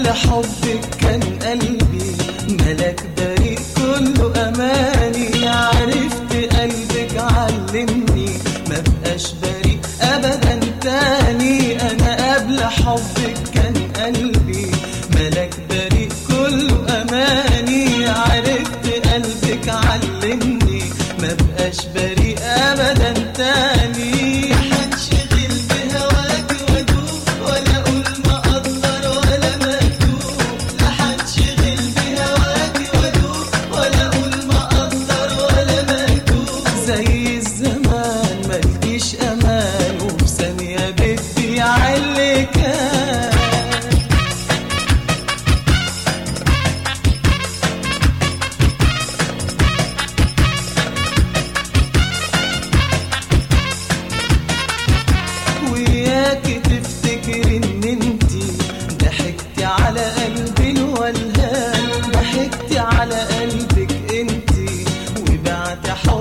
قبل حبك كان قلبي ملك بريء كله أماني عرفت قلبك علمني ما بقاش بريء أبدا تاني أنا قبل حبك كان قلبي ملك بريء كله أماني عرفت قلبك علمني ما بقاش بريء أبدا تاني هنشغل بهواك وادوب ولا اقول ما اقدر ولا مكتوب لا هنشغل بهواك وادوب ولا اقول ما اقدر ولا مكتوب زي الزمان ملكيش امان وفي ثانيه بدي عليك وياك تفتكر ان انتي ضحكتي على قلبي الولهان ضحكتي على قلبك انتي وبعت حب